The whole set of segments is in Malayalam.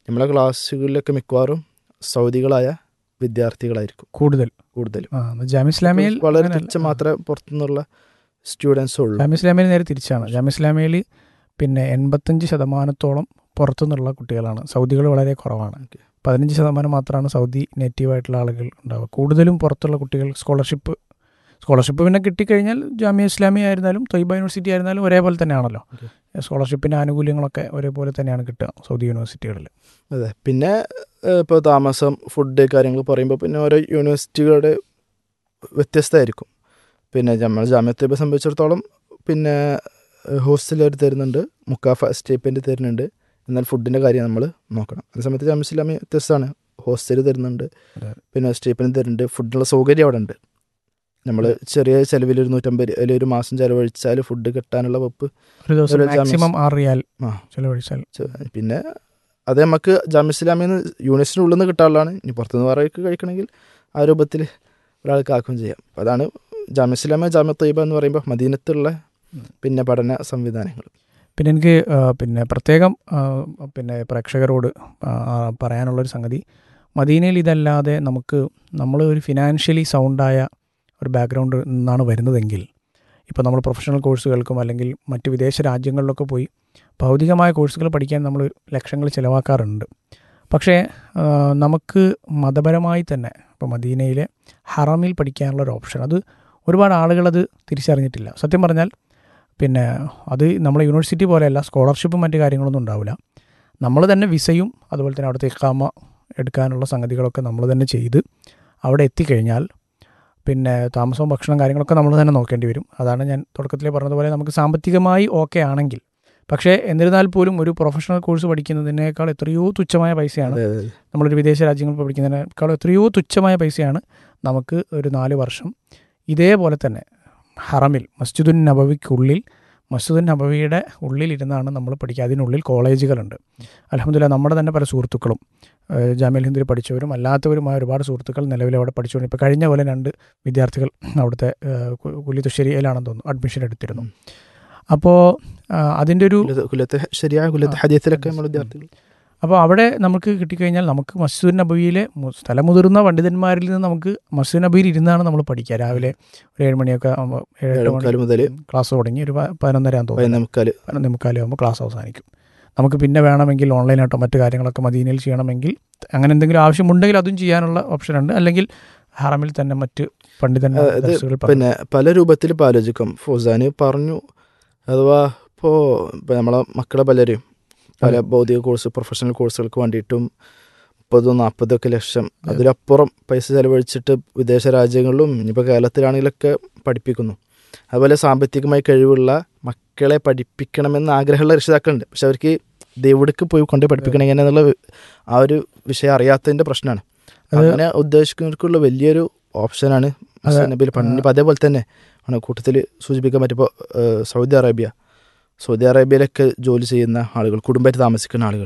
നമ്മളെ ക്ലാസ്സുകളിലൊക്കെ മിക്കവാറും സൗദികളായ വിദ്യാർത്ഥികളായിരിക്കും കൂടുതൽ കൂടുതലും ആ ജാമ്യ ഇസ്ലാമിയയിൽ വളരെ അങ്ങനെയല്ല. തുച്ഛം മാത്രമേ പുറത്തുനിന്നുള്ള സ്റ്റുഡൻസ് ഉള്ളൂ ജാമ്യ ഇസ്ലാമിയയിൽ നേരെ തിരിച്ചാണ് ജാമ്യ ഇസ്ലാമിയയിൽ പിന്നെ എൺപത്തഞ്ച് ശതമാനത്തോളം പുറത്തുനിന്നുള്ള കുട്ടികളാണ് സൗദികൾ വളരെ കുറവാണ് Okay. പതിനഞ്ച് ശതമാനം മാത്രമാണ് സൗദി നേറ്റീവായിട്ടുള്ള ആളുകൾ ഉണ്ടാവുക കൂടുതലും പുറത്തുള്ള കുട്ടികൾ സ്കോളർഷിപ്പ് സ്കോളർഷിപ്പ് പിന്നെ കിട്ടിക്കഴിഞ്ഞാൽ ജാമ്യ ഇസ്ലാമി ആയിരുന്നാലും തൊയ്ബ യൂണിവേഴ്സിറ്റി ആയിരുന്നാലും ഒരേപോലെ തന്നെയാണല്ലോ Okay. സ്കോളർഷിപ്പിൻ്റെ ആനുകൂല്യങ്ങളൊക്കെ ഒരേപോലെ തന്നെയാണ് കിട്ടുക സൗദി യൂണിവേഴ്സിറ്റികളിൽ അതെ പിന്നെ ഇപ്പോൾ താമസം ഫുഡ് കാര്യങ്ങൾ പറയുമ്പോൾ പിന്നെ ഓരോ യൂണിവേഴ്സിറ്റികളുടെ വ്യത്യസ്തമായിരിക്കും പിന്നെ നമ്മൾ ജാമ്യത്തെ സംബന്ധിച്ചിടത്തോളം പിന്നെ ഹോസ്റ്റൽ അവർ തരുന്നുണ്ട് മുക്കാഫ സ്റ്റേപ്പൻ്റ് തരുന്നുണ്ട് എന്നാൽ ഫുഡിൻ്റെ കാര്യം നമ്മൾ നോക്കണം അതേ സമയത്ത് ജാമ്യ ഇസ്ലാമി വ്യത്യസ്തമാണ് ഹോസ്റ്റൽ തരുന്നുണ്ട് അതെ. പിന്നെ സ്റ്റേപ്പൻ്റ് തരുന്നുണ്ട് ഫുഡിനുള്ള സൗകര്യം അവിടെ ഉണ്ട് നമ്മൾ ചെറിയ ചിലവിൽ ഒരു നൂറ്റമ്പത് അല്ലെങ്കിൽ ഒരു മാസം ചിലവഴിച്ചാൽ ഫുഡ് കിട്ടാനുള്ള വെപ്പ് ഒരു ദിവസം ഒരു ജാമ്യ- മാക്സിമം ആറ് റിയാൽ ആ. ചിലവഴിച്ചാൽ ചെ- പിന്നെ അത് നമുക്ക് ജാമ്യ ഇസ്ലാമിൽ നിന്ന് യൂണിവേഴ്സിറ്റിൻ്റെ ഉള്ളിൽ നിന്ന് കിട്ടാനുള്ളതാണ് ഇനി പുറത്തുനിന്ന് വേറെ കഴിക്കണമെങ്കിൽ ആ രൂപത്തിൽ ഒരാൾക്ക് ആക്കുകയും ചെയ്യാം അപ്പോൾ അതാണ് ജാമ്യ ഇസ്ലാമ ജാമ്യ തയ്യബ എന്ന് പറയുമ്പോൾ മദീനത്തുള്ള ഉം. പിന്നെ പഠന സംവിധാനങ്ങൾ പിന്നെ എനിക്ക് ആ, പിന്നെ പ്രത്യേകം ആ, പിന്നെ പ്രേക്ഷകരോട് ആ, ആ, പറയാനുള്ളൊരു സംഗതി മദീനയിൽ ഇതല്ലാതെ നമുക്ക് നമ്മൾ ഒരു ഫിനാൻഷ്യലി സൗണ്ടായ ഒരു ബാക്ക്ഗ്രൗണ്ട് നിന്നാണ് വരുന്നതെങ്കിൽ ഇപ്പോൾ നമ്മൾ പ്രൊഫഷണൽ കോഴ്സുകൾക്കും അല്ലെങ്കിൽ മറ്റ് വിദേശ രാജ്യങ്ങളിലൊക്കെ പോയി ഭൗതികമായ കോഴ്സുകൾ പഠിക്കാൻ നമ്മൾ ലക്ഷങ്ങൾ ചിലവാക്കാറുണ്ട് പക്ഷേ ആ, നമുക്ക് മതപരമായി തന്നെ ഇപ്പോൾ മദീനയിലെ ഹറമിൽ പഠിക്കാനുള്ള ഒരു ഓപ്ഷൻ അത് ഒരുപാട് ആളുകളത് തിരിച്ചറിഞ്ഞിട്ടില്ല സത്യം പറഞ്ഞാൽ പിന്നെ അത് നമ്മളെ യൂണിവേഴ്സിറ്റി പോലെയല്ല സ്കോളർഷിപ്പും മറ്റു കാര്യങ്ങളൊന്നും ഉണ്ടാവില്ല നമ്മൾ തന്നെ വിസയും അതുപോലെ തന്നെ അവിടുത്തെ ഇക്കാമ എടുക്കാനുള്ള സംഗതികളൊക്കെ നമ്മൾ തന്നെ ചെയ്ത് അവിടെ എത്തിക്കഴിഞ്ഞാൽ പിന്നെ താമസവും ഭക്ഷണം കാര്യങ്ങളൊക്കെ നമ്മൾ തന്നെ നോക്കേണ്ടി വരും അതാണ് ഞാൻ തുടക്കത്തിൽ പറഞ്ഞതുപോലെ നമുക്ക് സാമ്പത്തികമായി ഓക്കെ ആണെങ്കിൽ പക്ഷേ എന്നിരുന്നാൽ പോലും ഒരു പ്രൊഫഷണൽ കോഴ്സ് പഠിക്കുന്നതിനേക്കാൾ എത്രയോ തുച്ഛമായ പൈസയാണ് അതെ അതെ നമ്മളൊരു വിദേശ രാജ്യങ്ങളിൽ പഠിക്കുന്നതിനേക്കാൾ എത്രയോ തുച്ഛമായ പൈസയാണ് നമുക്ക് ഒരു നാല് വർഷം ഇതേപോലെ തന്നെ ഹറമിൽ മസ്ജിദുൻ നബവിക്കുള്ളിൽ മസ്ജിദുൻ നബവിയുടെ ഉള്ളിലിരുന്നാണ് നമ്മൾ പഠിക്കുക അതിനുള്ളിൽ കോളേജുകളുണ്ട് അലഹമില്ല നമ്മുടെ തന്നെ പല സുഹൃത്തുക്കളും ഏഹ് ജാമ്യൽ ഹിന്ദിൽ പഠിച്ചവരും അല്ലാത്തവരുമായ ഒരുപാട് സുഹൃത്തുക്കൾ നിലവിൽ അവിടെ പഠിച്ചുകൊണ്ട് ഇപ്പോൾ കഴിഞ്ഞ പോലെ രണ്ട് വിദ്യാർത്ഥികൾ അവിടുത്തെ ഏഹ് കു- കുലി തുശ്ശേരിയിലാണെന്ന് തോന്നുന്നു അഡ്മിഷൻ എടുത്തിരുന്നു ഉം. അപ്പോൾ അതിൻ്റെ ഒരു കുലത്ത് കുലത്തെ ശരിയായ കുലത്തെ ആ. ഹദീത്തിലൊക്കെ നമ്മൾ വിദ്യാർത്ഥികൾ അപ്പോൾ അവിടെ നമുക്ക് കിട്ടിക്കഴിഞ്ഞാൽ നമുക്ക് മസ്ജിദ് നബിയിലെ മു- സ്ഥലമുതിർന്ന പണ്ഡിതന്മാരിൽ നിന്ന് നമുക്ക് മസ്ജിദ് നബിയിൽ ഇരുന്നാണ് നമ്മൾ പഠിക്കുക രാവിലെ ഒരു ഏഴ് മണിയൊക്കെ ആകുമ്പോൾ ഏഴ് എട്ട് ഏഴേമുക്കാൽ മണി മുതൽ ക്ലാസ് തുടങ്ങി ഒരു പ- പതിനൊന്നര ആകുമ്പോൾ പതിനൊന്നേ മുക്കാൽ പതിനൊന്നേ മുക്കാലാകുമ്പോൾ ക്ലാസ് അവസാനിക്കും നമുക്ക് പിന്നെ വേണമെങ്കിൽ ഓൺലൈനായിട്ടോ മറ്റു കാര്യങ്ങളൊക്കെ മദീനയിൽ ചെയ്യണമെങ്കിൽ അങ്ങനെ എന്തെങ്കിലും ആവശ്യമുണ്ടെങ്കിൽ അതും ചെയ്യാനുള്ള ഓപ്ഷൻ ഉണ്ട് അല്ലെങ്കിൽ ഹറമിൽ തന്നെ മറ്റ് പണ്ഡിതന്മാർ ഇത് ദർസുകളിൽ പങ്കെടുക്കാം. പിന്നെ പല രൂപത്തിൽ ഇപ്പോൾ ആലോചിക്കാം ഫൗസാന് പറഞ്ഞു അഥവാ ഇപ്പോൾ ഇപ്പോൾ നമ്മളെ മക്കളെ പലരും പല അതെ. ഭൗതിക കോഴ്സ് പ്രൊഫഷണൽ കോഴ്സുകൾക്ക് വേണ്ടിയിട്ടും മുപ്പതും നാൽപ്പതൊക്കെ ലക്ഷം അതിലപ്പുറം പൈസ ചെലവഴിച്ചിട്ട് വിദേശ രാജ്യങ്ങളിലും ഇനിയിപ്പോൾ കേരളത്തിലാണെങ്കിലൊക്കെ പഠിപ്പിക്കുന്നു അതുപോലെ സാമ്പത്തികമായി കഴിവുള്ള മക്കളെ പഠിപ്പിക്കണമെന്ന് ആഗ്രഹമുള്ള രക്ഷിതാക്കളുണ്ട് പക്ഷെ അവർക്ക് ദേവിടക്ക് പോയി കൊണ്ട് പഠിപ്പിക്കണം എങ്ങനെയെന്നുള്ള ആ ഒരു വിഷയം അറിയാത്തതിൻ്റെ പ്രശ്നമാണ് അത് അങ്ങനെ ഉദ്ദേശിക്കുന്നവർക്കുള്ള വലിയൊരു ഓപ്ഷനാണ് അതെ. നബിയിൽ പണ്ട് അതേപോലെ തന്നെ ആണ് കൂട്ടത്തിൽ സൂചിപ്പിക്കാൻ പറ്റിയപ്പോൾ സൗദി അറേബ്യ സൗദി അറേബ്യയിലൊക്കെ ജോലി ചെയ്യുന്ന ആളുകൾ കുടുംബമായിട്ട് താമസിക്കുന്ന ആളുകൾ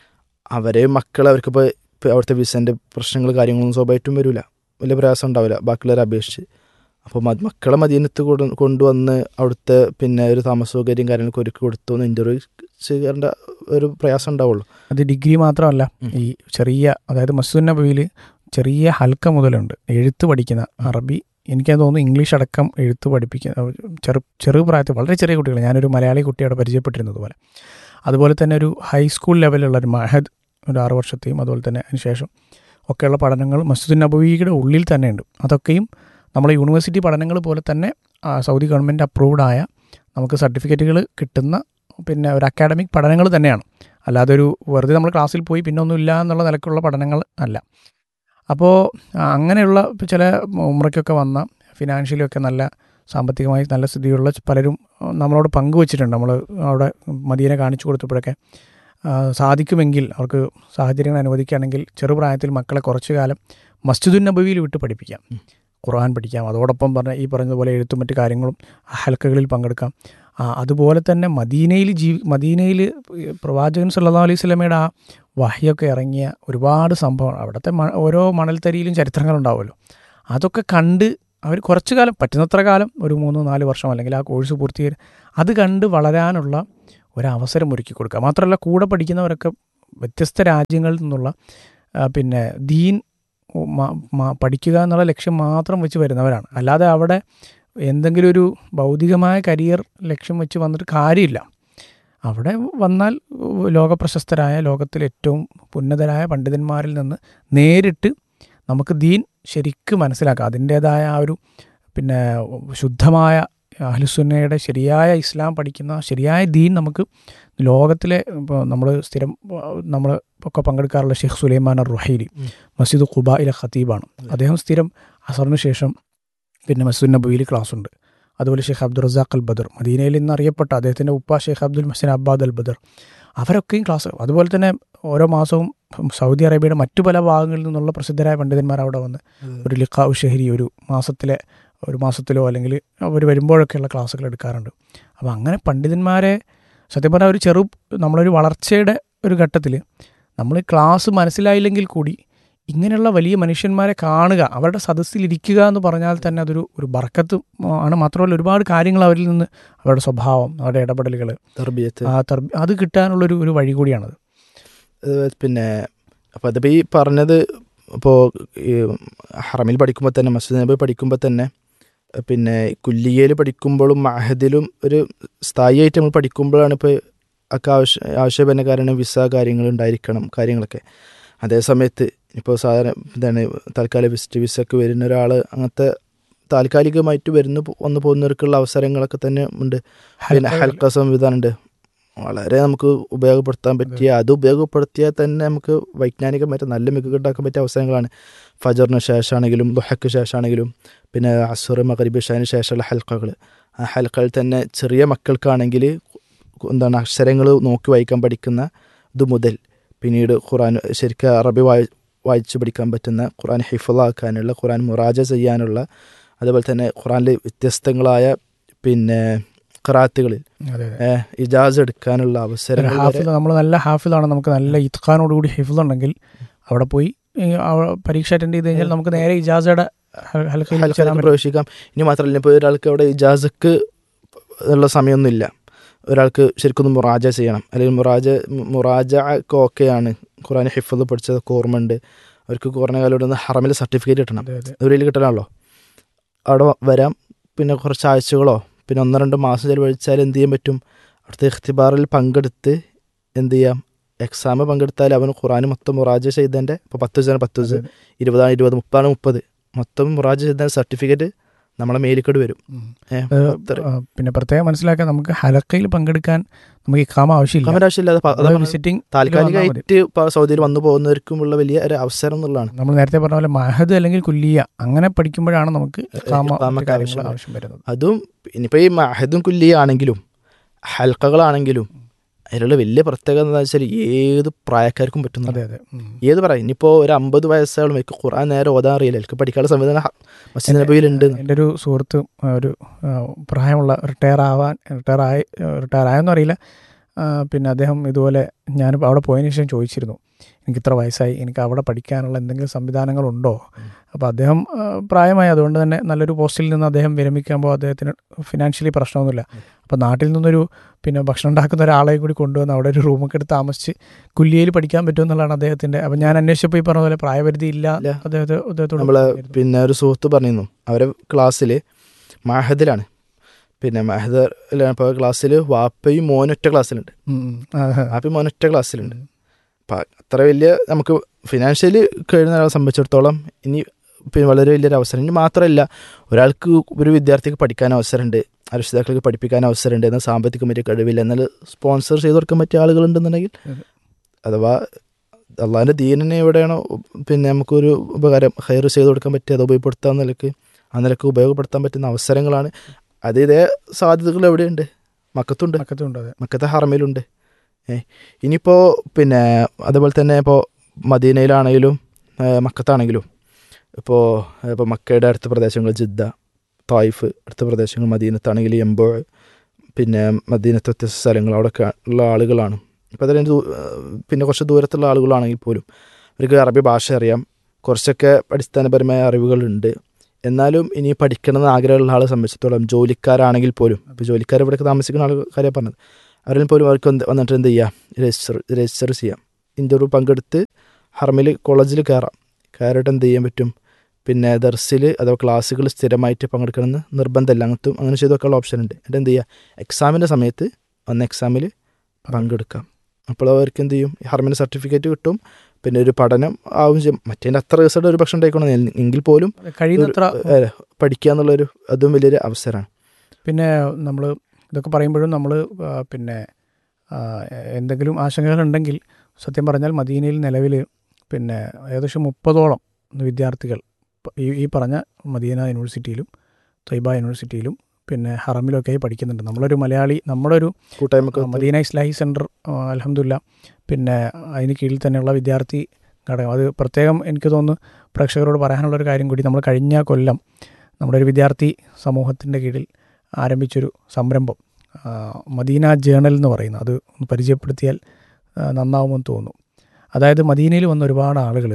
അവരെ മക്കൾ അവർക്കിപ്പോൾ ഇപ്പോൾ അവിടുത്തെ വിസൻ്റെ പ്രശ്നങ്ങൾ കാര്യങ്ങളൊന്നും സ്വാഭാവികമായിട്ടും വരില്ല വലിയ പ്രയാസം ഉണ്ടാവില്ല ബാക്കിയുള്ളവരെ അപേക്ഷിച്ച് അപ്പോൾ മ- മക്കളെ മദീനത്ത് കൊണ്ട് കൊണ്ടുവന്ന് അവിടുത്തെ പിന്നെ ഒരു താമസ സൗകര്യം കാര്യങ്ങളൊക്കെ ഒരുക്കി കൊടുത്തു എന്ന് ഇൻ്റർവ്യൂ ചെയ്യേണ്ട ഒരു പ്രയാസം ഉണ്ടാവുള്ളൂ അത് ഡിഗ്രി മാത്രമല്ല ഉം. ഈ ചെറിയ അതായത് മസ്ജിദ് നബിയിൽ ചെറിയ ഹൽക്ക മുതലുണ്ട് എഴുത്ത് പഠിക്കുന്ന അറബി എനിക്ക് തോന്നുന്നു ഇംഗ്ലീഷ് അടക്കം എഴുത്ത് പഠിപ്പിക്കുന്ന ചെറു ചെറു പ്രായത്തിൽ വളരെ ചെറിയ കുട്ടികൾ ഞാനൊരു മലയാളി കുട്ടിയോട് പരിചയപ്പെട്ടിരുന്നത് പോലെ അതുപോലെ തന്നെ ഒരു ഹൈസ്കൂൾ ലെവലിലുള്ള ഒരു മഹദ് ഒരു ആറ് വർഷത്തെയും അതുപോലെ തന്നെ അതിനുശേഷം ഒക്കെയുള്ള പഠനങ്ങൾ മസ്ജിദ് നബവിയുടെ ഉള്ളിൽ തന്നെയുണ്ട് അതൊക്കെയും നമ്മളെ യൂണിവേഴ്സിറ്റി പഠനങ്ങൾ പോലെ തന്നെ ആ, സൗദി ഗവൺമെൻറ് അപ്രൂവ്ഡ് ആയ നമുക്ക് സർട്ടിഫിക്കറ്റുകൾ കിട്ടുന്ന പിന്നെ ഒരു അക്കാഡമിക് പഠനങ്ങൾ തന്നെയാണ് അല്ലാതെ ഒരു വെറുതെ നമ്മൾ ക്ലാസ്സിൽ പോയി പിന്നെ ഒന്നുമില്ല എന്നുള്ള നിലക്കുള്ള പഠനങ്ങൾ അല്ല അപ്പോൾ അങ്ങനെയുള്ള ഇപ്പൊ ചില ഉമ്രയ്ക്കൊക്കെ വന്ന ഫിനാൻഷ്യലി ഒക്കെ നല്ല സാമ്പത്തികമായി നല്ല സ്ഥിതിയുള്ള പലരും നമ്മളോട് പങ്കുവച്ചിട്ടുണ്ട് നമ്മൾ അവിടെ മദീനെ കാണിച്ചു കൊടുത്തപ്പോഴൊക്കെ ആ, സാധിക്കുമെങ്കിൽ അവർക്ക് സാഹചര്യങ്ങൾ അനുവദിക്കുകയാണെങ്കിൽ ചെറുപ്രായത്തിൽ മക്കളെ കുറച്ചു കാലം മസ്ജിദുൻ നബവിയിൽ വിട്ട് പഠിപ്പിക്കാം ഉം. ഖുർആൻ പഠിക്കാം അതോടൊപ്പം പറഞ്ഞ ഈ പറഞ്ഞതുപോലെ എഴുത്തും മറ്റു കാര്യങ്ങളും ഹൽക്കകളിൽ പങ്കെടുക്കാം ആ, അതുപോലെ തന്നെ മദീനയിൽ ജീവി മദീനയിൽ പ്രവാചകൻ സല്ലല്ലാഹു അലൈഹി സ്വലമയുടെ ആ വഹയൊക്കെ ഇറങ്ങിയ ഒരുപാട് സംഭവം അവിടുത്തെ മ- ഓരോ മണൽത്തരിയിലും ചരിത്രങ്ങളുണ്ടാവുമല്ലോ അതൊക്കെ കണ്ട് അവർ കുറച്ചു കാലം പറ്റുന്നത്ര കാലം ഒരു മൂന്ന് നാല് വർഷം അല്ലെങ്കിൽ ആ കോഴ്സ് പൂർത്തീകരി അത് കണ്ട് വളരാനുള്ള ഒരവസരം ഒരുക്കി കൊടുക്കുക മാത്രമല്ല കൂടെ പഠിക്കുന്നവരൊക്കെ വ്യത്യസ്ത രാജ്യങ്ങളിൽ നിന്നുള്ള ആ, പിന്നെ ദീൻ മ- മ- പഠിക്കുക എന്നുള്ള ലക്ഷ്യം മാത്രം വെച്ച് വരുന്നവരാണ് അല്ലാതെ അവിടെ എന്തെങ്കിലും ഒരു ഭൗതികമായ കരിയർ ലക്ഷ്യം വെച്ച് വന്നിട്ട് കാര്യമില്ല അവിടെ വന്നാൽ ലോകപ്രശസ്തരായ ലോകത്തിലെ ഏറ്റവും ഉന്നതരായ പണ്ഡിതന്മാരിൽ നിന്ന് നേരിട്ട് നമുക്ക് ദീൻ ശരിക്കും മനസ്സിലാക്കാം അതിൻ്റേതായ ആ ഒരു പിന്നെ ശുദ്ധമായ അഹ്ലുസുന്നയുടെ ശരിയായ ഇസ്ലാം പഠിക്കുന്ന ശരിയായ ദീൻ നമുക്ക് ലോകത്തിലെ ഇപ്പോൾ നമ്മൾ സ്ഥിരം നമ്മൾ ഒക്കെ പങ്കെടുക്കാറുള്ള ഷെയ്ഖ് സുലൈമാൻ അർ റുഹൈലി ഉം. മസ്ജിദ് ഖുബയിലെ ഖത്തീബാണ് അദ്ദേഹം സ്ഥിരം അസറിന് ശേഷം പിന്നെ മസ്ജിദ് നബുയിൽ ക്ലാസ് ഉണ്ട് അതുപോലെ ഷെയ്ഖ് അബ്ദുൾ റസാഖ് അൽ ബദർ മദീനയിൽ നിന്ന് അറിയപ്പെട്ട അദ്ദേഹത്തിൻ്റെ ഉപ്പ ഷെയ്ഖ് അബ്ദുൽ മഹസിൻ അബ്ബാദ് അൽ ബദർ അവരൊക്കെയും ക്ലാസ് അതുപോലെ തന്നെ ഓരോ മാസവും സൗദി അറേബ്യയുടെ മറ്റു പല ഭാഗങ്ങളിൽ നിന്നുള്ള പ്രസിദ്ധരായ പണ്ഡിതന്മാർ അവിടെ വന്ന് ഒരു ലിഖാവ് ഷെഹരി ഒരു മാസത്തിലെ ഒരു മാസത്തിലോ അല്ലെങ്കിൽ അവർ വരുമ്പോഴൊക്കെയുള്ള ക്ലാസ്സുകൾ എടുക്കാറുണ്ട് അപ്പോൾ അങ്ങനെ പണ്ഡിതന്മാരെ സത്യം പറഞ്ഞാൽ ഒരു ചെറു നമ്മളൊരു വളർച്ചയുടെ ഒരു ഘട്ടത്തിൽ നമ്മൾ ക്ലാസ് മനസ്സിലായില്ലെങ്കിൽ കൂടി ഇങ്ങനെയുള്ള വലിയ മനുഷ്യന്മാരെ കാണുക അവരുടെ സദസ്സിൽ ഇരിക്കുക എന്ന് പറഞ്ഞാൽ തന്നെ അതൊരു ഒരു ബർക്കത്ത് ആണ് മാത്രമല്ല ഒരുപാട് കാര്യങ്ങൾ അവരിൽ നിന്ന് അവരുടെ സ്വഭാവം അവരുടെ ഇടപെടലുകൾ തർബിയത്ത് ആ തർബി അത് കിട്ടാനുള്ളൊരു ഒരു വഴി കൂടിയാണത് ഏഹ് പിന്നെ അപ്പോൾ അതിപ്പോൾ ഈ പറഞ്ഞത് ഇപ്പോൾ ഈ ഹറമിൽ പഠിക്കുമ്പോൾ തന്നെ മസ്ജിദ് നബി പഠിക്കുമ്പോൾ തന്നെ ഏഹ് പിന്നെ കുല്ലിയയിൽ പഠിക്കുമ്പോഴും മഹദിലും ഒരു സ്ഥായിയായിട്ട് നമ്മൾ പഠിക്കുമ്പോഴാണ് ഇപ്പോൾ ഒക്കെ ആവശ്യ ആവശ്യപന കാരണം വിസ കാര്യങ്ങൾ ഉണ്ടായിരിക്കണം കാര്യങ്ങളൊക്കെ അതേ സമയത്ത് ഇപ്പോൾ സാധാരണ എന്താണ് തൽക്കാലം വിസിറ്റ് വിസ ഒക്കെ വരുന്ന ഒരാൾ അങ്ങനത്തെ താൽക്കാലികമായിട്ട് വരുന്ന വന്നു പോകുന്നവർക്കുള്ള അവസരങ്ങളൊക്കെ തന്നെ ഉണ്ട് പിന്നെ ഹൽക്ക സംവിധാനമുണ്ട് വളരെ നമുക്ക് ഉപയോഗപ്പെടുത്താൻ പറ്റിയ അത് ഉപയോഗപ്പെടുത്തിയാൽ തന്നെ നമുക്ക് വൈജ്ഞാനികമായിട്ട് നല്ല മികവുണ്ടാക്കാൻ പറ്റിയ അവസരങ്ങളാണ് ഫജറിന് ശേഷമാണെങ്കിലും ദുഹയ്ക്ക് ശേഷമാണെങ്കിലും പിന്നെ അസുർ മകരിബ് ഷാന് ശേഷമുള്ള ഹൽക്കകൾ ആ ഹൽക്കകൾ തന്നെ ചെറിയ മക്കൾക്കാണെങ്കിൽ എന്താണ് അക്ഷരങ്ങൾ നോക്കി വായിക്കാൻ പഠിക്കുന്ന ഇത് മുതൽ പിന്നീട് ഖുറാൻ ശരിക്കും അറബി വായി വായിച്ച് പഠിക്കാൻ പറ്റുന്ന ഖുറാൻ ഹിഫലാക്കാനുള്ള ഖുറാൻ മുറാജ ചെയ്യാനുള്ള അതുപോലെ തന്നെ ഖുറാനിൽ വ്യത്യസ്തങ്ങളായ പിന്നെ ഖറാത്തുകളിൽ അതെ അതെ ഏഹ് ഇജാസ് എടുക്കാനുള്ള അവസരങ്ങൾ വരെ ഹാഫിൽ നമ്മൾ നല്ല ഹാഫിലാണ് നമുക്ക് നല്ല ഇത്ഖാനോടുകൂടി ഹിഫിൽ ഉണ്ടെങ്കിൽ അവിടെ പോയി ഈ അവ- പരീക്ഷ അറ്റൻഡ് ചെയ്ത് കഴിഞ്ഞാൽ നമുക്ക് നേരെ ഇജാസയുടെ ഹൽ- ഹൽക്കയിൽ ഹൽക്കയിൽ ചേരാൻ പറ്റും പ്രവേശിക്കാം ഇനി മാത്രമല്ല ഇപ്പോൾ ഒരാൾക്ക് അവിടെ ഇജാസക്ക് ഉള്ള സമയമൊന്നുമില്ല ഒരാൾക്ക് ശരിക്കും മുറാജ ചെയ്യണം അല്ലെങ്കിൽ മുറാജ മുറാജ ഒക്കെ ഓക്കെയാണ് ഖുറാൻ ഹിഫത് പഠിച്ചതൊക്കെ ഓർമ്മയുണ്ട് അവർക്ക് കുറഞ്ഞ കാലം ഒന്ന് ഹറമിൽ സർട്ടിഫിക്കറ്റ് കിട്ടണം അതെ അതെ ഒരു കിട്ടണമല്ലോ അവിടെ വരാം പിന്നെ കുറച്ച് ആഴ്ചകളോ പിന്നെ ഒന്നോ രണ്ടോ മാസം ചിലവഴിച്ചാൽ എന്ത് ചെയ്യാൻ പറ്റും അവിടുത്തെ ഇഖ്തിബാറിൽ പങ്കെടുത്ത് എന്ത് ചെയ്യാം എക്സാം പങ്കെടുത്താൽ അവന് ഖുറാൻ മൊത്തം മുറാജ ചെയ്തതിൻ്റെ ഇപ്പോൾ പത്ത് ദിവസം പത്ത് ദിവസം ഇരുപതാണ് ഇരുപത് മുപ്പതാണ് മുപ്പത് മൊത്തം മുറാജ ചെയ്ത സർട്ടിഫിക്കറ്റ് നമ്മളെ മേലിക്കോട് വരും ഉം. ഏ, അത് അത്ര- ആ, പിന്നെ പ്രത്യേകം മനസ്സിലാക്കാൻ നമുക്ക് ഹലക്കയിൽ പങ്കെടുക്കാൻ നമുക്ക് ഇക്കാമ ആവശ്യമില്ല കമന്റ് ആവശ്യമില്ലാതെ പ- അതാണ് വിസിറ്റിംഗ് താൽക്കാലികമായിട്ട് ഇപ്പോൾ സൗദിയിൽ വന്നു പോകുന്നവർക്കുമുള്ള വലിയ ഒരു അവസരം എന്നുള്ളതാണ് നമ്മൾ നേരത്തെ പറഞ്ഞ പോലെ മഹദ് അല്ലെങ്കിൽ കുല്ലിയ അങ്ങനെ പഠിക്കുമ്പോഴാണ് നമുക്ക് ഇഖാമ ഇഖാമക്ക് മറ്റു കാര്യങ്ങൾ ആവശ്യം ആവശ്യം വരുന്നത് അതും ഇനിയിപ്പോൾ ഈ മഹദും കുല്ലിയ ആണെങ്കിലും ഹൽക്കകളാണെങ്കിലും അതിലുള്ള വലിയ പ്രത്യേകത എന്താ വെച്ചാൽ ഏത് പ്രായക്കാർക്കും പറ്റുന്നു അതെ അതെ ഉം. ഏത് പറയാം ഇനിയിപ്പോൾ ഒരു അമ്പത് വയസ്സാളും എനിക്ക് ഖുറാൻ നേരെ ഓതാൻ അറിയില്ല എനിക്ക് പഠിക്കാനുള്ള സംവിധാനം ഹ- മസ്ജിദ് നബിയിലുണ്ട് എൻ്റെ ഒരു സുഹൃത്ത് ആ, ഒരു ആ, പ്രായമുള്ള റിട്ടയർ ആവാൻ റിട്ടയർ ആയി റിട്ടയർ ആയെന്നും അറിയില്ല ആ, പിന്നെ അദ്ദേഹം ഇതുപോലെ ഞാൻ അവിടെ പോയതിനു ശേഷം ചോദിച്ചിരുന്നു എനിക്ക് ഇത്ര വയസ്സായി എനിക്ക് അവിടെ പഠിക്കാനുള്ള എന്തെങ്കിലും സംവിധാനങ്ങളുണ്ടോ അപ്പോൾ അദ്ദേഹം ആ, പ്രായമായി അതുകൊണ്ട് തന്നെ നല്ലൊരു പോസ്റ്റിൽ നിന്ന് അദ്ദേഹം വിരമിക്കുമ്പോൾ അദ്ദേഹത്തിന് ഫിനാൻഷ്യലി പ്രശ്നമൊന്നുമില്ല അപ്പോൾ നാട്ടിൽ നിന്നൊരു പിന്നെ ഭക്ഷണം ഉണ്ടാക്കുന്ന ഒരാളെ കൂടി കൊണ്ടുവന്ന് അവിടെ ഒരു റൂമൊക്കെ എടുത്ത് താമസിച്ച് കുല്ലിയയിൽ പഠിക്കാൻ പറ്റുമെന്നുള്ളതാണ് അദ്ദേഹത്തിൻ്റെ അപ്പം ഞാൻ അന്വേഷിച്ചപ്പോൾ ഈ പറഞ്ഞ പോലെ പ്രായപരിധി ഇല്ല ഇല്ല. അദ്ദേഹത്തെ അദ്ദേഹത്തോട് നമ്മളെ പറഞ്ഞിരുന്നു. പിന്നെ ഒരു സുഹൃത്ത് പറഞ്ഞിരുന്നു അവരെ ക്ലാസ്സിൽ മാഹദിലാണ് പിന്നെ മാഹദിലാണ് ഇപ്പോൾ ക്ലാസ്സിൽ വാപ്പയും മോനൊറ്റ ക്ലാസ്സിലുണ്ട് ഉം, ഉം. ആ, ആ. വാപ്പയും മോനൊറ്റ ക്ലാസ്സിലുണ്ട് അപ്പം അത്ര വലിയ നമുക്ക് ഫിനാൻഷ്യലി കഴിയുന്ന ഒരാളെ സംബന്ധിച്ചിടത്തോളം ഇനി പിന്നെ വളരെ വലിയൊരു അവസരം ഇനി മാത്രമല്ല ഒരാൾക്ക് ഒരു വിദ്യാർത്ഥിക്ക് പഠിക്കാൻ അവസരമുണ്ട് ആ രക്ഷിതാക്കൾക്ക് പഠിപ്പിക്കാൻ അവസരമുണ്ട് എന്നാൽ സാമ്പത്തികമായിട്ട് കഴിവില്ല എന്നാൽ സ്പോൺസർ ചെയ്ത് കൊടുക്കാൻ പറ്റിയ ആളുകളുണ്ടെന്നുണ്ടെങ്കിൽ അതെ. അഥവാ അള്ളാഹിൻ്റെ ദീനിനെ എവിടെയാണോ പിന്നെ നമുക്കൊരു ഉപകാരം ഹയർ ചെയ്ത് കൊടുക്കാൻ പറ്റിയ അത് ഉപയോഗപ്പെടുത്താൻ നിലക്ക് ആ നിലക്ക് ഉപയോഗപ്പെടുത്താൻ പറ്റുന്ന അവസരങ്ങളാണ് അത് ഇതേ സാധ്യതകൾ എവിടെയുണ്ട് മക്കത്തുണ്ട് മക്കത്തുണ്ട് അതെ മക്കത്തെ ഹറമിലുണ്ട് ഏ ഇനിയിപ്പോൾ പിന്നെ അതുപോലെ തന്നെ ഇപ്പോൾ മദീനയിലാണെങ്കിലും ഏ, മക്കത്താണെങ്കിലും ഇപ്പോൾ ഇപ്പോൾ മക്കയുടെ അടുത്ത പ്രദേശങ്ങൾ ജിദ്ദ തായിഫ് അടുത്ത പ്രദേശങ്ങൾ മദീനത്താണെങ്കിൽ എംബോ പിന്നെ മദീനത്തെ വ്യത്യസ്ത സ്ഥലങ്ങൾ അവിടെയൊക്കെ ഉള്ള ആളുകളാണ് ഇപ്പോൾ അതിന് ദൂ- പിന്നെ കുറച്ച് ദൂരത്തുള്ള ആളുകളാണെങ്കിൽ പോലും അവർക്ക് അറബി ഭാഷ അറിയാം കുറച്ചൊക്കെ അടിസ്ഥാനപരമായ അറിവുകളുണ്ട് എന്നാലും ഇനി പഠിക്കണമെന്ന് ആഗ്രഹമുള്ള ആളെ സംബന്ധിച്ചിടത്തോളം ജോലിക്കാരാണെങ്കിൽ പോലും ഇപ്പോൾ ജോലിക്കാർ ഇവിടെയൊക്കെ താമസിക്കുന്ന ആൾക്കാരെ പറഞ്ഞത് അവരിൽ പോലും അവർക്ക് എന്ത് വന്നിട്ട് എന്ത് ചെയ്യാം രജിസ്റ്റർ രജിസ്റ്റർ ചെയ്യാം ഇൻ്റർവ്യൂ പങ്കെടുത്ത് ഹറമിൽ കോളേജിൽ കയറാം കയറിയിട്ട് എന്ത് ചെയ്യാൻ പറ്റും പിന്നെ ദർസിൽ അഥവാ ക്ലാസ്സുകൾ സ്ഥിരമായിട്ട് പങ്കെടുക്കണമെന്ന് നിർബന്ധമില്ല അങ്ങനത്തും അങ്ങനെ ചെയ്ത് വെക്കാനുള്ള ഓപ്ഷൻ ഉണ്ട് എന്നിട്ട് എന്ത് ചെയ്യുക എക്സാമിൻ്റെ സമയത്ത് വന്ന എക്സാമിൽ പങ്കെടുക്കാം അപ്പോൾ അവർക്ക് എന്ത് ചെയ്യും ഹർമിന് സർട്ടിഫിക്കറ്റ് കിട്ടും പിന്നെ ഒരു പഠനം ആവും ചെയ്യും മറ്റേതിൻ്റെ അത്ര റിസൾട്ട് ഒരു പക്ഷേ ഉണ്ടായിക്കോണം എങ്കിൽ പോലും കഴിയുന്നത്ര ഏഹ്, പഠിക്കുക എന്നുള്ളൊരു അതും വലിയൊരു അവസരമാണ് പിന്നെ നമ്മൾ ഇതൊക്കെ പറയുമ്പോഴും നമ്മൾ പിന്നെ ആ, എന്തെങ്കിലും ആശങ്കകളുണ്ടെങ്കിൽ സത്യം പറഞ്ഞാൽ മദീനയിൽ നിലവിൽ പിന്നെ ഏകദേശം മുപ്പതോളം വിദ്യാർത്ഥികൾ പ- ഈ ഈ പറഞ്ഞ മദീന യൂണിവേഴ്സിറ്റിയിലും തൊയ്ബ യൂണിവേഴ്സിറ്റിയിലും പിന്നെ ഹറമിലൊക്കെയായി പഠിക്കുന്നുണ്ട് നമ്മളൊരു മലയാളി നമ്മളൊരു കൂട്ടായ്മക്ക് ആ, മദീന ഇസ്ലാഹി സെൻറ്റർ അലഹമില്ല പിന്നെ അതിന് കീഴിൽ തന്നെയുള്ള വിദ്യാർത്ഥി ഘടകം അത് പ്രത്യേകം എനിക്ക് തോന്നുന്നു പ്രേക്ഷകരോട് പറയാനുള്ളൊരു കാര്യം കൂടി നമ്മൾ കഴിഞ്ഞ കൊല്ലം നമ്മുടെ ഒരു വിദ്യാർത്ഥി സമൂഹത്തിൻ്റെ കീഴിൽ ആരംഭിച്ചൊരു സംരംഭം ആ, മദീന ജേണൽ എന്ന് പറയുന്നത് അത് ഒന്ന് പരിചയപ്പെടുത്തിയാൽ ആ, നന്നാവുമെന്ന് തോന്നുന്നു അതായത് മദീനയിൽ വന്ന ഒരുപാട് ആളുകൾ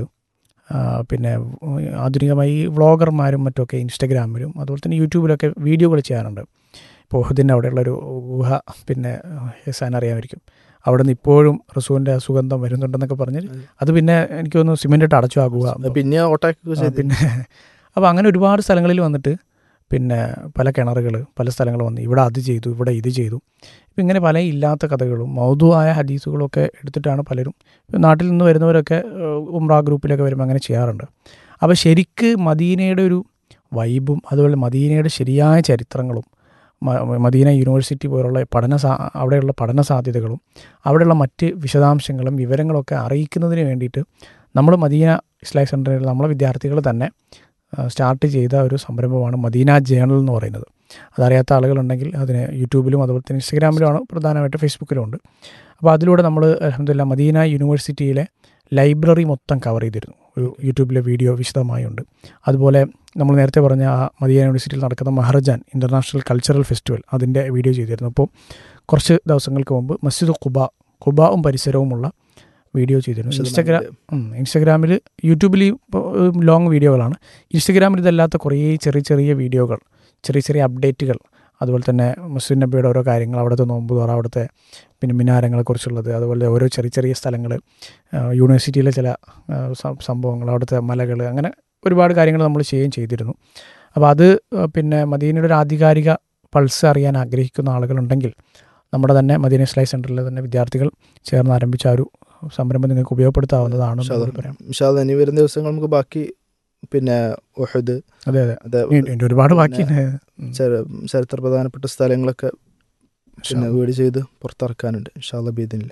പിന്നെ ഉം, ആധുനികമായി ഈ വ്ളോഗർമാരും മറ്റുമൊക്കെ ഇൻസ്റ്റഗ്രാമിലും അതുപോലെ തന്നെ യൂട്യൂബിലൊക്കെ വീഡിയോകൾ ചെയ്യാറുണ്ട് ഇപ്പോൾ ഓഹദിൻ്റെ അവിടെയുള്ളൊരു ഗുഹ പിന്നെ ഹെസാൻ അറിയാമായിരിക്കും അവിടെ നിന്ന് ഇപ്പോഴും റസൂലിൻ്റെ സുഗന്ധം വരുന്നുണ്ടെന്നൊക്കെ പറഞ്ഞ് അത് പിന്നെ എനിക്ക് തോന്നുന്നു സിമെൻ്റ് ഇട്ട് അടച്ചു ആ ഗുഹ പിന്നെ ഓട്ടാക്കി ആ, ചെയ്ത് പിന്നെ അപ്പോൾ അങ്ങനെ ഒരുപാട് സ്ഥലങ്ങളിൽ വന്നിട്ട് പിന്നെ പല കിണറുകൾ പല സ്ഥലങ്ങൾ വന്ന് ഇവിടെ അത് ചെയ്തു ഇവിടെ ഇത് ചെയ്തു ഇപ്പം ഇങ്ങനെ പല ഇല്ലാത്ത കഥകളും മൗതുവായ ഹദീസുകളും ഒക്കെ എടുത്തിട്ടാണ് പലരും ഇപ്പം നാട്ടിൽ നിന്ന് വരുന്നവരൊക്കെ ഏഹ്, ഉംറ ഗ്രൂപ്പിലൊക്കെ വരുമ്പോൾ അങ്ങനെ ചെയ്യാറുണ്ട് അപ്പോൾ ശരിക്ക് മദീനയുടെ ഒരു വൈബും അതുപോലെ മദീനയുടെ ശരിയായ ചരിത്രങ്ങളും മ- മദീന യൂണിവേഴ്സിറ്റി പോലുള്ള പഠന സാ അവിടെയുള്ള പഠന സാധ്യതകളും അവിടെയുള്ള മറ്റ് വിശദാംശങ്ങളും വിവരങ്ങളൊക്കെ അറിയിക്കുന്നതിന് വേണ്ടിയിട്ട് നമ്മൾ മദീന ഇസ്ലാമിക് സെൻറ്ററിൽ നമ്മളെ വിദ്യാർത്ഥികൾ തന്നെ ആ, സ്റ്റാർട്ട് ചെയ്ത ഒരു സംരംഭമാണ് മദീന ജേണൽ എന്ന് പറയുന്നത് അതറിയാത്ത ആളുകളുണ്ടെങ്കിൽ അതിന് യൂട്യൂബിലും അതുപോലെ തന്നെ ഇൻസ്റ്റഗ്രാമിലുമാണ് പ്രധാനമായിട്ട് ഫേസ്ബുക്കിലും ഉണ്ട് അപ്പോൾ അതിലൂടെ നമ്മൾ അലഹമില്ല മദീന യൂണിവേഴ്സിറ്റിയിലെ ലൈബ്രറി മൊത്തം കവർ ചെയ്തിരുന്നു ഒരു യൂട്യൂബിലെ വീഡിയോ വിശദമായി ഉണ്ട് അതുപോലെ നമ്മൾ നേരത്തെ പറഞ്ഞ ആ മദീന യൂണിവേഴ്സിറ്റിയിൽ നടക്കുന്ന മഹർജാൻ ഇൻ്റർനാഷണൽ കൾച്ചറൽ ഫെസ്റ്റിവൽ അതിൻ്റെ വീഡിയോ ചെയ്തിരുന്നു അപ്പോൾ കുറച്ച് ദിവസങ്ങൾക്ക് മുമ്പ് മസ്ജിദ് കുബ കുബാവും പരിസരവുമുള്ള വീഡിയോ ചെയ്തിരുന്നു ഇൻസ്റ്റഗ്രാം ഉം, ഇൻസ്റ്റഗ്രാമിൽ യൂട്യൂബിൽ ലോങ് വീഡിയോകളാണ് ഇൻസ്റ്റഗ്രാമിൽ ഇതല്ലാത്ത കുറേ ചെറിയ ചെറിയ വീഡിയോകൾ ചെറിയ ചെറിയ അപ്ഡേറ്റുകൾ അതുപോലെ തന്നെ മുസ്ലിം നബിയുടെ ഓരോ കാര്യങ്ങൾ അവിടുത്തെ നോമ്പ് തുറ അവിടുത്തെ പിന്നെ മിനാരങ്ങളെക്കുറിച്ചുള്ളത് അതുപോലെ ഓരോ ചെറിയ ചെറിയ സ്ഥലങ്ങൾ യൂണിവേഴ്സിറ്റിയിലെ ചില ആ, സം- സംഭവങ്ങൾ അവിടുത്തെ മലകൾ അങ്ങനെ ഒരുപാട് കാര്യങ്ങൾ നമ്മൾ ചെയ്യുകയും ചെയ്തിരുന്നു അപ്പോൾ അത് ആ, പിന്നെ മദീനയുടെ ഒരു ആധികാരിക പൾസ് അറിയാൻ ആഗ്രഹിക്കുന്ന ആളുകളുണ്ടെങ്കിൽ നമ്മുടെ തന്നെ മദീന ഇസ്ലായി സെൻറ്ററിലെ തന്നെ വിദ്യാർത്ഥികൾ ചേർന്ന് ആരംഭിച്ച ആ ഒരു സംരംഭം നിങ്ങൾക്ക് ഉപയോഗപ്പെടുത്താവുന്നതാണ് എന്ന് ഇൻഷാല്ലാ. പറയാം ഇൻഷാല്ലാ ഇനി വരുന്ന ദിവസങ്ങൾ നമുക്ക് ബാക്കി പിന്നെ ഒഹദ് അതെ അതെ അത് ഇനി- ഇനി ഒരുപാട് ബാക്കിയുണ്ട് ഉം. ചരി- ചരിത്ര പ്രധാനപ്പെട്ട സ്ഥലങ്ങളൊക്കെ പിന്നെ ഇൻഷാ വീട് ചെയ്ത് പുറത്തിറക്കാനുണ്ട് ഇൻഷാല്ല ബീദിനില്ല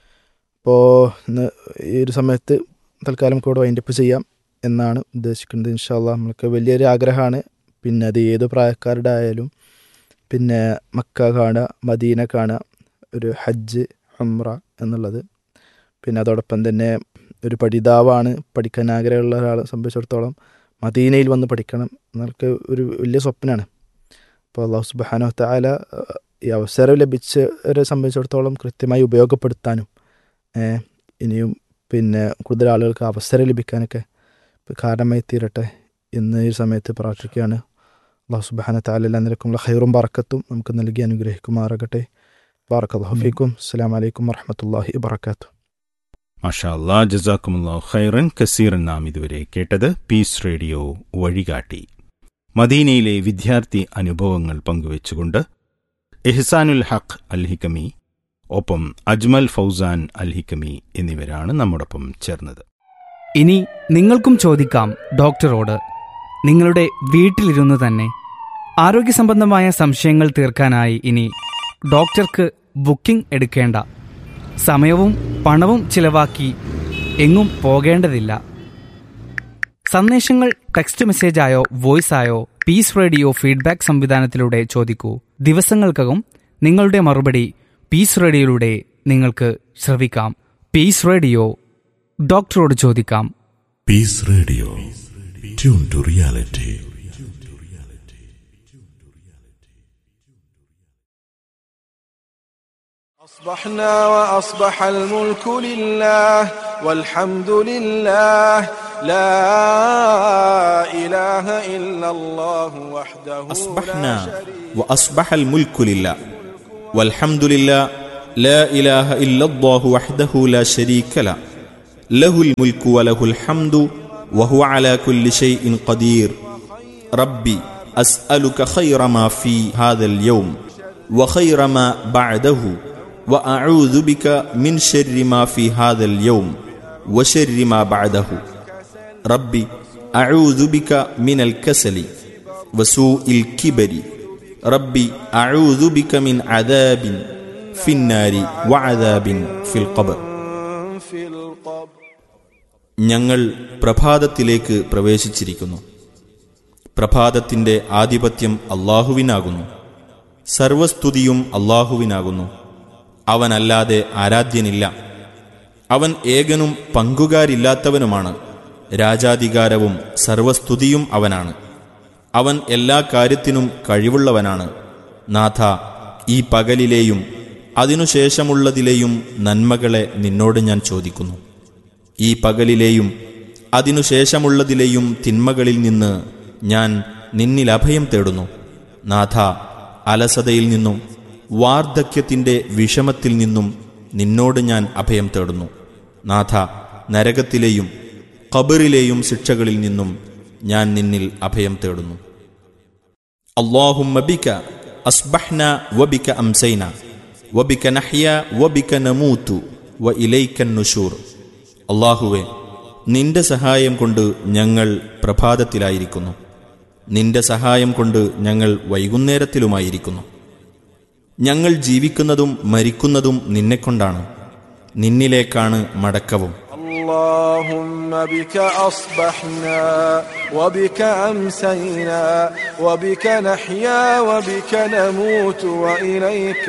അപ്പോൾ ഇന്ന് ഈ ഒരു സമയത്ത് തൽക്കാലം കൂടെ വൈൻഡപ്പ് ചെയ്യാം എന്നാണ് ഉദ്ദേശിക്കുന്നത് ഇൻഷാല്ല നമ്മൾക്ക് വലിയൊരു ആഗ്രഹമാണ് പിന്നെ അത് ഏത് പ്രായക്കാരുടെ ആയാലും പിന്നെ മക്ക കാണുക മദീന കാണുക ഒരു ഹജ്ജ് ഹംറ എന്നുള്ളത് പിന്നെ അതോടൊപ്പം തന്നെ ഒരു പഠിതാവാണ് പഠിക്കാൻ ആഗ്രഹമുള്ള ഒരാളെ സംബന്ധിച്ചിടത്തോളം മദീനയിൽ വന്ന് പഠിക്കണം എന്നൊക്കെ ഒരു വലിയ സ്വപ്നമാണ് അപ്പോൾ അള്ളാഹു സുബാനോ താല ഈ അവസരം ലഭിച്ചവരെ സംബന്ധിച്ചിടത്തോളം കൃത്യമായി ഉപയോഗപ്പെടുത്താനും ഏ, ഇനിയും പിന്നെ കൂടുതൽ ആളുകൾക്ക് അവസരം ലഭിക്കാനൊക്കെ കാരണമായി തീരട്ടെ എന്ന് ഈ സമയത്ത് പ്രാർത്ഥിക്കുകയാണ് അള്ളാഹു സുബാന താല എല്ലാ നിലക്കുമുള്ള ഹൈറും ബറക്കത്തും നമുക്ക് നൽകി അനുഗ്രഹിക്കുമാറാകട്ടെ ബാറക്കല്ലാഹു ഫീക്കും അസ്സാം വലൈക്കും വറഹമത്തല്ലാഹി വാബർക്കാത്തു മാഷാ അല്ലാ ജസാക്കുമുല്ലാ ഖൈറൻ കസീറൻ നാം ഇതുവരെ കേട്ടത് പീസ് റേഡിയോ വഴികാട്ടി മദീനയിലെ വിദ്യാർത്ഥി അനുഭവങ്ങൾ പങ്കുവച്ചുകൊണ്ട് എഹ്സാനുൽ ഹഖ് അൽ ഹിക്കമി ഒപ്പം അജ്മൽ ഫൗസാൻ അൽ ഹിക്കമി എന്നിവരാണ് നമ്മോടൊപ്പം ചേർന്നത് ഇനി നിങ്ങൾക്കും ചോദിക്കാം ഡോക്ടറോട് നിങ്ങളുടെ വീട്ടിലിരുന്ന് തന്നെ ആരോഗ്യ സംബന്ധമായ സംശയങ്ങൾ തീർക്കാനായി ഇനി ഡോക്ടർക്ക് ബുക്കിംഗ് എടുക്കേണ്ട സമയവും പണവും ചിലവാക്കി എങ്ങും പോകേണ്ടതില്ല സന്ദേശങ്ങൾ ടെക്സ്റ്റ് മെസ്സേജായോ വോയിസായോ പീസ് റേഡിയോ ഫീഡ്ബാക്ക് സംവിധാനത്തിലൂടെ ചോദിക്കൂ ദിവസങ്ങൾക്കകം നിങ്ങളുടെ മറുപടി പീസ് റേഡിയോയിലൂടെ നിങ്ങൾക്ക് ശ്രവിക്കാം പീസ് റേഡിയോ ഡോക്ടറോട് ചോദിക്കാം Peace Radio. Tune to reality. أصبحنا وأصبح الملك لله والحمد لله لا إله إلا الله وحده أصبحنا لا شريك وأصبح الملك لله والحمد لله لا إله إلا الله وحده لا شريك له له الملك وله الحمد وهو على كل شيء قدير ربي أسألك خير ما في هذا اليوم وخير ما بعده وأعوذ بك من شر ما في هذا اليوم وشر ما بعده ربي أعوذ بك من الكسل وسوء الكبر ربي أعوذ بك من عذاب في النار وعذاب في القبر في القبر ഞങ്ങൾ പ്രഭാതത്തിലേക്ക് പ്രവേശിച്ചിരിക്കുന്നു പ്രഭാതത്തിന്റെ ആധിപത്യം അള്ളാഹുവിനാകുന്നു സർവസ്തുതിയും അള്ളാഹുവിനാകുന്നു അവനല്ലാതെ ആരാധ്യനില്ല അവൻ ഏകനും പങ്കുകാരില്ലാത്തവനുമാണ് രാജാധികാരവും സർവസ്തുതിയും അവനാണ് അവൻ എല്ലാ കാര്യത്തിനും കഴിവുള്ളവനാണ് നാഥ ഈ പകലിലെയും അതിനുശേഷമുള്ളതിലെയും നന്മകളെ നിന്നോട് ഞാൻ ചോദിക്കുന്നു ഈ പകലിലെയും അതിനുശേഷമുള്ളതിലെയും തിന്മകളിൽ നിന്ന് ഞാൻ നിന്നിൽ അഭയം തേടുന്നു നാഥ അലസതയിൽ നിന്നും വാർദ്ധക്യത്തിൻ്റെ വിഷമത്തിൽ നിന്നും നിന്നോട് ഞാൻ അഭയം തേടുന്നു നാഥ നരകത്തിലെയും ഖബറിലെയും ശിക്ഷകളിൽ നിന്നും ഞാൻ നിന്നിൽ അഭയം തേടുന്നു اللهم بك أصبحنا وبك أمسينا وبك نحيا وبك نموت وإليك النشور അള്ളാഹുവെ നിന്റെ സഹായം കൊണ്ട് ഞങ്ങൾ പ്രഭാതത്തിലായിരിക്കുന്നു നിന്റെ സഹായം കൊണ്ട് ഞങ്ങൾ വൈകുന്നേരത്തിലുമായിരിക്കുന്നു ഞങ്ങൾ ജീവിക്കുന്നതും മരിക്കുന്നതും നിന്നെക്കൊണ്ടാണ് നിന്നിലേക്കാണ് മടക്കവും اللهم بك أصبحنا وبك أمسينا وبك نحيا وبك نموت وإليك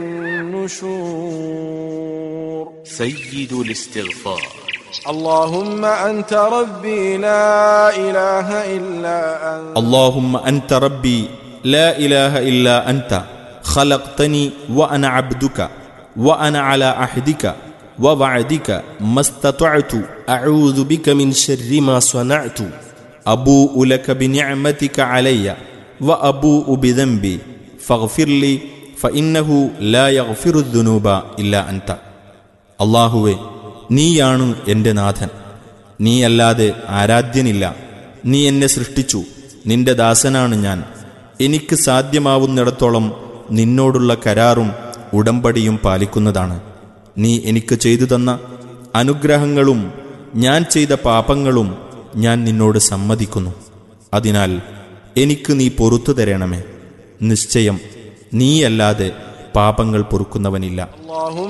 النشور سيد الاستغفار اللهم أنت ربي لا إله إلا أنت اللهم أنت ربي لا إله إلا أنت خلقتني وأنا عبدك وأنا على عهدك ووعدك ما استطعت أعوذ بك من شر ما صنعت أبوء لك بنعمتك علي وأبوء بذنبي فاغفر لي فإنه لا يغفر الذنوب إلا أنت അള്ളാഹുവെ നീയാണ് എൻ്റെ നാഥൻ നീയല്ലാതെ ആരാധ്യനില്ല നീ എന്നെ സൃഷ്ടിച്ചു നിന്റെ ദാസനാണ് ഞാൻ എനിക്ക് സാധ്യമാവുന്നിടത്തോളം നിന്നോടുള്ള കരാറും ഉടമ്പടിയും പാലിക്കുന്നതാണ് നീ എനിക്ക് ചെയ്തു തന്ന അനുഗ്രഹങ്ങളും ഞാൻ ചെയ്ത പാപങ്ങളും ഞാൻ നിന്നോട് സമ്മതിക്കുന്നു അതിനാൽ എനിക്ക് നീ പൊറത്തു തരണമേ നിശ്ചയം നീയല്ലാതെ പാപങ്ങൾ പൊറുക്കുന്നവനില്ല اللهم